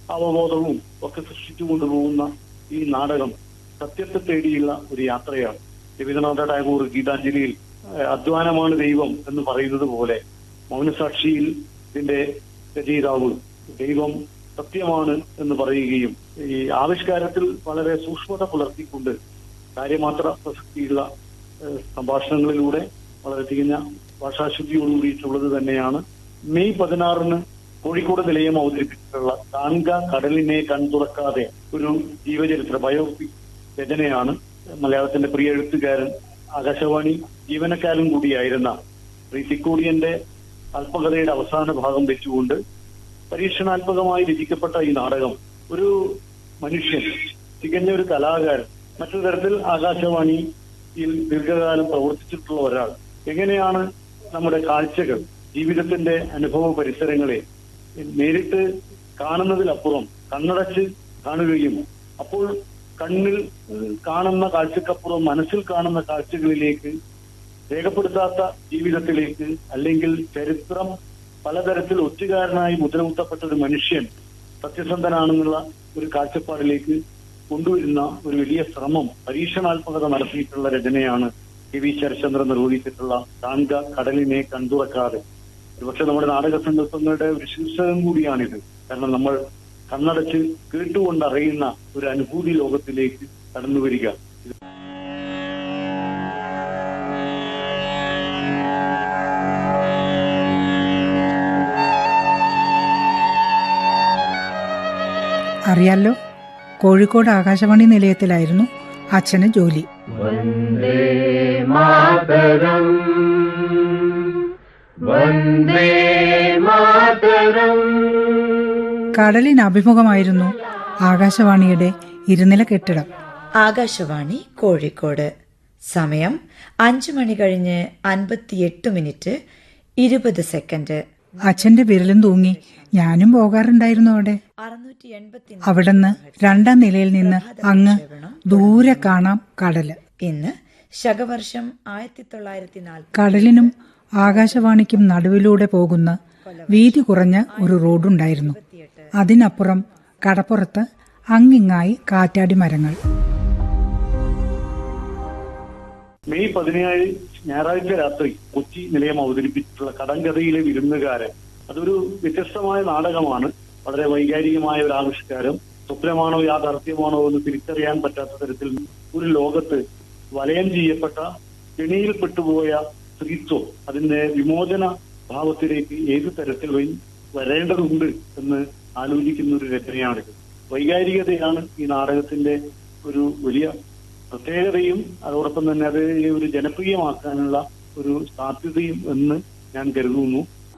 അവബോധവും ഒക്കെ സൃഷ്ടിച്ചു കൊണ്ടുപോകുന്ന ഈ നാടകം സത്യത്തെ തേടിയുള്ള ഒരു യാത്രയാണ് രവീന്ദ്രനാഥ ടാഗോർ ഗീതാഞ്ജലിയിൽ ഏഹ്, അധ്വാനമാണ് ദൈവം എന്ന് പറയുന്നത് പോലെ മൗനസാക്ഷിയിൽ ഇതിന്റെ രചയിതാവ് ദൈവം സത്യമാണ് എന്ന് പറയുകയും ഈ ആവിഷ്കാരത്തിൽ വളരെ സൂക്ഷ്മത പുലർത്തിക്കൊണ്ട് കാര്യമാത്ര പ്രസക്തിയുള്ള ഏഹ്, സംഭാഷണങ്ങളിലൂടെ വളരെ തികഞ്ഞ ഭാഷാശുദ്ധിയോടുകൂടിയിട്ടുള്ളത് തന്നെയാണ് മെയ് പതിനാറിന് കോഴിക്കോട് നിലയം അവതരിപ്പിച്ചിട്ടുള്ള കാൺക കടലിനെ കൺതുറക്കാതെ ഒരു ജീവചരിത്ര ബയോപിക് രചനയാണ് മലയാളത്തിന്റെ പ്രിയ എഴുത്തുകാരൻ ആകാശവാണി ജീവനക്കാരൻ കൂടിയായിരുന്ന ശ്രീ തിക്കോടിയന്റെ അല്പകഥയുടെ അവസാന ഭാഗം വെച്ചുകൊണ്ട് പരീക്ഷണാത്മകമായി രചിക്കപ്പെട്ട ഈ നാടകം ഒരു മനുഷ്യൻ തികഞ്ഞ ഒരു കലാകാരൻ മറ്റൊരു തരത്തിൽ ആകാശവാണിയിൽ ദീർഘകാലം പ്രവർത്തിച്ചിട്ടുള്ള ഒരാൾ എങ്ങനെയാണ് നമ്മുടെ കാഴ്ചകൾ ജീവിതത്തിന്റെ അനുഭവ പരിസരങ്ങളെ നേരിട്ട് കാണുന്നതിലപ്പുറം കണ്ണടച്ച് കാണുകയും അപ്പോൾ കണ്ണിൽ ഏഹ്, കാണുന്ന കാഴ്ചക്കപ്പുറം മനസ്സിൽ കാണുന്ന കാഴ്ചകളിലേക്ക് രേഖപ്പെടുത്താത്ത ജീവിതത്തിലേക്ക് അല്ലെങ്കിൽ ചരിത്രം പലതരത്തിൽ ഒറ്റുകാരനായി മുദ്രകുത്തപ്പെട്ട ഒരു മനുഷ്യൻ സത്യസന്ധനാണെന്നുള്ള ഒരു കാഴ്ചപ്പാടിലേക്ക് കൊണ്ടുവരുന്ന ഒരു വലിയ ശ്രമം പരീക്ഷണാത്മകത നടത്തിയിട്ടുള്ള രചനയാണ് കെ വി ശരചന്ദ്രൻ നിർവഹിച്ചിട്ടുള്ള കാൺക കടലിനെ കണ്ടുറക്കാതെ ഒരുപക്ഷെ നമ്മുടെ നാടക സങ്കല്പങ്ങളുടെ ഒരു ശീർഷകം കൂടിയാണിത് കാരണം നമ്മൾ കണ്ണടച്ച് കേട്ടുകൊണ്ട് അറിയുന്ന ഒരു അനുഭൂതി ലോകത്തിലേക്ക് കടന്നു വരിക അറിയാലോ കോഴിക്കോട് ആകാശവാണി നിലയത്തിലായിരുന്നു അച്ഛന് ജോലി वन्दे मातरम् वन्दे मातरम् കടലിന് അഭിമുഖമായിരുന്നു ആകാശവാണിയുടെ ഇരുനില കെട്ടിടം ആകാശവാണി കോഴിക്കോട് സമയം അഞ്ചു മണി കഴിഞ്ഞ് അൻപത്തിയെട്ട് മിനിറ്റ് ഇരുപത് സെക്കൻഡ് അച്ഛന്റെ വിരലും തൂങ്ങി ഞാനും പോകാറുണ്ടായിരുന്നു അവിടെ അറുന്നൂറ്റി എൺപത്തി അവിടുന്ന് രണ്ടാം നിലയിൽ നിന്ന് അങ്ങ് ദൂരെ കാണാം കടല് ഇന്ന് ശകവർഷം ആയിരത്തി തൊള്ളായിരത്തി നാൽപ്പത്തി കടലിനും ആകാശവാണിക്കും നടുവിലൂടെ പോകുന്ന വീതി കുറഞ്ഞ ഒരു റോഡുണ്ടായിരുന്നു അതിനപ്പുറം കടപ്പുറത്ത് അങ്ങിങ്ങായി കാറ്റാടി മരങ്ങൾ മെയ് പതിനേഴ് ഞായറാഴ്ച രാത്രി കൊച്ചി നിലയം അവതരിപ്പിച്ചിട്ടുള്ള കടങ്കഥയിലെ വിരുന്നുകാരൻ അതൊരു വ്യത്യസ്തമായ നാടകമാണ് വളരെ വൈകാരികമായ ഒരു ആവിഷ്കാരം സ്വപ്നമാണോ യാഥാർത്ഥ്യമാണോ എന്ന് തിരിച്ചറിയാൻ പറ്റാത്ത തരത്തിൽ ഒരു ലോകത്ത് വലയം ചെയ്യപ്പെട്ട കെണിയിൽ പെട്ടുപോയ സ്ത്രീത്വം അതിന്റെ വിമോചന ഭാവത്തിലേക്ക് ഏത് തരത്തിൽ വഴി വരേണ്ടതുണ്ട് എന്ന് ആലോചിക്കുന്ന ഒരു രചനയാണിത് വൈകാരികതയാണ് ഈ നാടകത്തിന്റെ ഒരു വലിയ പ്രത്യേകതയും അതോടൊപ്പം തന്നെ അത് ഈ ഒരു ജനപ്രിയമാക്കാനുള്ള ഒരു സാധ്യതയും എന്ന് ഞാൻ കരുതുന്നു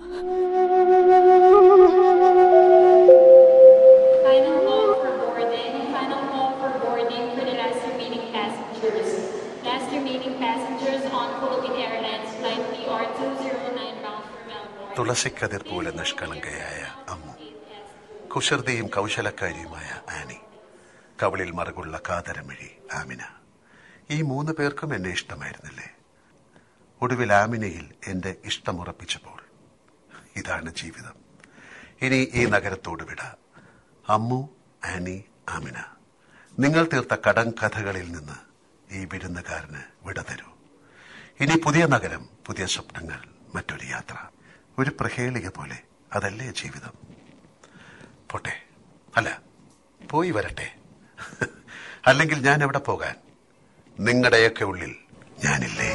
Final call for boarding. Final call for boarding for the last remaining passengers. Last remaining passengers on Philippine Airlines flight PR209 bound for Melbourne. തുളസിക്കതിർ പോലെ നിഷ്കളങ്കയായ അമ്മു കുസൃതിയും കൗശലക്കാരിയുമായ ആനി കവളിൽ മറുകുള്ള കാതരമിഴി ആമിന ഈ മൂന്ന് പേർക്കും എന്നെ ഇഷ്ടമായിരുന്നില്ലേ ഒടുവിൽ ആമിനയിൽ എന്റെ ഇഷ്ടമുറപ്പിച്ചപ്പോൾ ഇതാണ് ജീവിതം ഇനി ഈ നഗരത്തോട് വിട അമ്മു ആനി ആമിന നിങ്ങൾ തീർത്ത കടം കഥകളിൽ നിന്ന് ഈ വിരുന്നുകാരന് വിട തരൂ ഇനി പുതിയ നഗരം പുതിയ സ്വപ്നങ്ങൾ മറ്റൊരു യാത്ര ഒരു പ്രഹേളിക പോലെ അതല്ലേ ജീവിതം പോട്ടെ അല്ല പോയി വരട്ടെ അല്ലെങ്കിൽ ഞാൻ എവിടെ പോകാൻ നിങ്ങളുടെയൊക്കെ ഉള്ളിൽ ഞാനില്ലേ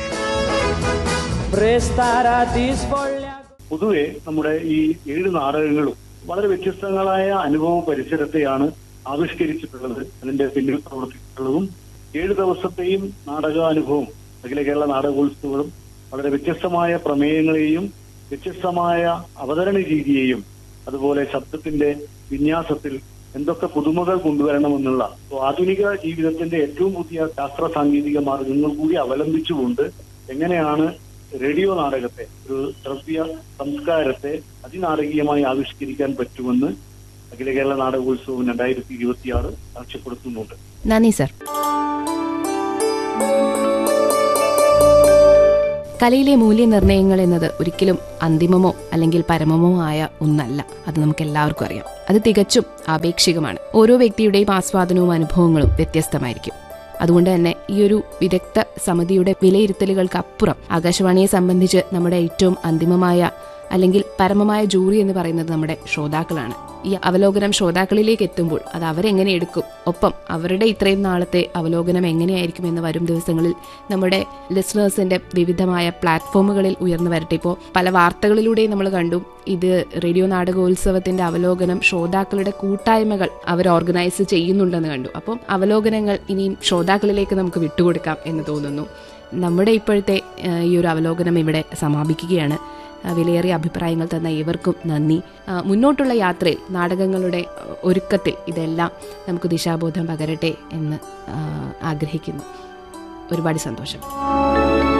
പൊതുവെ നമ്മുടെ ഈ ഏഴ് നാടകങ്ങളും വളരെ വ്യത്യസ്തങ്ങളായ അനുഭവ പരിസരത്തെയാണ് ആവിഷ്കരിച്ചിട്ടുള്ളത് അതിന്റെ പിന്നിൽ പ്രവർത്തിച്ചിട്ടുള്ളതും ഏഴ് ദിവസത്തെയും നാടകാനുഭവം അഖില കേരള നാടകോത്സവങ്ങളും വളരെ വ്യത്യസ്തമായ പ്രമേയങ്ങളെയും വ്യത്യസ്തമായ അവതരണ രീതിയെയും അതുപോലെ ശബ്ദത്തിന്റെ വിന്യാസത്തിൽ എന്തൊക്കെ പുതുമകൾ കൊണ്ടുവരണമെന്നുള്ള അപ്പോ ആധുനിക ജീവിതത്തിന്റെ ഏറ്റവും പുതിയ ശാസ്ത്ര സാങ്കേതിക മാർഗങ്ങൾ കൂടി അവലംബിച്ചുകൊണ്ട് എങ്ങനെയാണ് റേഡിയോ നാടകത്തെ ഒരു ശ്രവ്യ സംസ്കാരത്തെ അതിനാടകീയമായി ആവിഷ്കരിക്കാൻ പറ്റുമെന്ന് അഖില കേരള നാടകോത്സവം രണ്ടായിരത്തി ഇരുപത്തിയാറ് സാക്ഷ്യപ്പെടുത്തുന്നുണ്ട് നന്ദി സർ കലയിലെ മൂല്യനിർണ്ണയങ്ങൾ എന്നത് ഒരിക്കലും അന്തിമമോ അല്ലെങ്കിൽ പരമമോ ആയ ഒന്നല്ല അത് നമുക്ക് എല്ലാവർക്കും അറിയാം അത് തികച്ചും ആപേക്ഷികമാണ് ഓരോ വ്യക്തിയുടെയും ആസ്വാദനവും അനുഭവങ്ങളും വ്യത്യസ്തമായിരിക്കും അതുകൊണ്ട് തന്നെ ഈ ഒരു വിദഗ്ധ സമിതിയുടെ വിലയിരുത്തലുകൾക്ക് അപ്പുറം ആകാശവാണിയെ സംബന്ധിച്ച് നമ്മുടെ ഏറ്റവും അന്തിമമായ അല്ലെങ്കിൽ പരമമായ ജൂറി എന്ന് പറയുന്നത് നമ്മുടെ ശ്രോതാക്കളാണ് ഈ അവലോകനം ശ്രോതാക്കളിലേക്ക് എത്തുമ്പോൾ അത് അവരെങ്ങനെ എടുക്കും ഒപ്പം അവരുടെ ഇത്രയും നാളത്തെ അവലോകനം എങ്ങനെയായിരിക്കും എന്ന് വരും ദിവസങ്ങളിൽ നമ്മുടെ ലിസണേഴ്സിന്റെ വിവിധമായ പ്ലാറ്റ്ഫോമുകളിൽ ഉയർന്നു വരട്ടെ ഇപ്പോൾ പല വാർത്തകളിലൂടെയും നമ്മൾ കണ്ടു ഇത് റേഡിയോ നാടകോത്സവത്തിന്റെ അവലോകനം ശ്രോതാക്കളുടെ കൂട്ടായ്മകൾ അവർ ഓർഗനൈസ് ചെയ്യുന്നുണ്ടെന്ന് കണ്ടു അപ്പം അവലോകനങ്ങൾ ഇനിയും ശ്രോതാക്കളിലേക്ക് നമുക്ക് വിട്ടുകൊടുക്കാം എന്ന് തോന്നുന്നു നമ്മുടെ ഇപ്പോഴത്തെ ആ, ഈ ഒരു അവലോകനം ഇവിടെ സമാപിക്കുകയാണ് ആ, വിലയേറിയ അഭിപ്രായങ്ങൾ തന്ന ഏവർക്കും നന്ദി ആ, മുന്നോട്ടുള്ള യാത്രയിൽ നാടകങ്ങളുടെ ആ, ഒരുക്കത്തിൽ ഇതെല്ലാം നമുക്ക് ദിശാബോധം പകരട്ടെ എന്ന് ആ, ആഗ്രഹിക്കുന്നു ഒരുപാട് സന്തോഷം